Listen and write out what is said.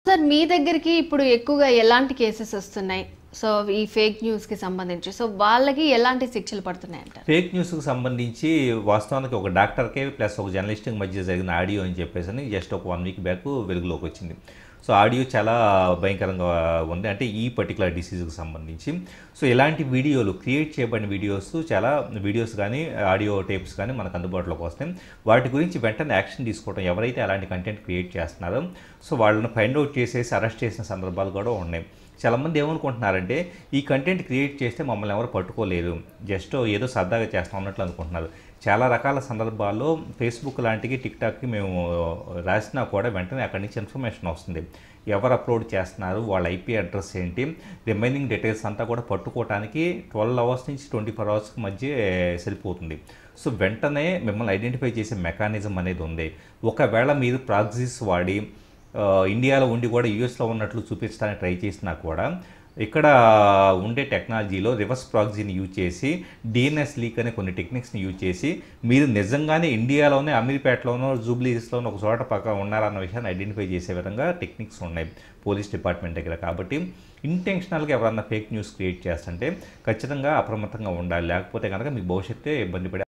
sir మీ దగ్గరికి ఇప్పుడు ఎక్కువగా ఎలాంటి కేసెస్ వస్తున్నాయి సో ఈ ఫేక్ న్యూస్కి సంబంధించి సో వాళ్ళకి ఎలాంటి శిక్షలు పడుతున్నాయి అంటారు ఫేక్ న్యూస్కి సంబంధించి వాస్తవానికి ఒక డాక్టర్కే ప్లస్ ఒక జర్నలిస్ట్కి మధ్య జరిగిన ఆడియో అని చెప్పేసి అని జస్ట్ ఒక వన్ వీక్ బ్యాక్ వెలుగులోకి వచ్చింది సో ఆడియో చాలా భయంకరంగా ఉంది అంటే ఈ పర్టికులర్ డిసీజ్కి సంబంధించి సో ఇలాంటి వీడియోలు క్రియేట్ చేయబడిన వీడియోస్ చాలా వీడియోస్ కానీ ఆడియో టేప్స్ కానీ మనకు అందుబాటులోకి వస్తాయి వాటి గురించి వెంటనే యాక్షన్ తీసుకోవడం ఎవరైతే అలాంటి కంటెంట్ క్రియేట్ చేస్తున్నారో సో వాళ్ళని ఫైండ్ అవుట్ చేసేసి అరెస్ట్ చేసిన సందర్భాలు కూడా ఉన్నాయి చాలామంది ఏమనుకుంటున్నారంటే ఈ కంటెంట్ క్రియేట్ చేస్తే మమ్మల్ని ఎవరు పట్టుకోలేరు జస్ట్ ఏదో సరదాగా చేస్తాం అన్నట్లు అనుకుంటున్నారు చాలా రకాల సందర్భాల్లో ఫేస్బుక్ లాంటివి టిక్టాక్కి మేము రాసినా కూడా వెంటనే అక్కడి నుంచి ఇన్ఫర్మేషన్ వస్తుంది ఎవరు అప్లోడ్ చేస్తున్నారు వాళ్ళ ఐపీ అడ్రస్ ఏంటి రిమైనింగ్ డీటెయిల్స్ అంతా కూడా పట్టుకోవడానికి ట్వెల్వ్ అవర్స్ నుంచి ట్వంటీ ఫోర్ అవర్స్కి మధ్య సరిపోతుంది సో వెంటనే మిమ్మల్ని ఐడెంటిఫై చేసే మెకానిజం అనేది ఉంది ఒకవేళ మీరు ప్రాక్సిస్ వాడి ఆ, ఇండియాలో ఉండి కూడా యూఎస్లో ఉన్నట్లు చూపించడానికి ట్రై చేసినా కూడా ఇక్కడ ఉండే టెక్నాలజీలో రివర్స్ ప్రాక్సీని యూజ్ చేసి డిఎన్ఎస్ లీక్ అనే కొన్ని టెక్నిక్స్ని యూజ్ చేసి మీరు నిజంగానే ఇండియాలోనే అమీర్పేటలోనో జూబ్లీస్లోనో ఒక చోట పక్క ఉన్నారన్న విషయాన్ని ఐడెంటిఫై చేసే విధంగా టెక్నిక్స్ ఉన్నాయి పోలీస్ డిపార్ట్మెంట్ దగ్గర కాబట్టి ఇంటెన్షనల్గా ఎవరన్నా ఫేక్ న్యూస్ క్రియేట్ చేస్తుంటే ఖచ్చితంగా అప్రమత్తంగా ఉండాలి లేకపోతే కనుక మీ భవిష్యత్తే ఇబ్బంది పడే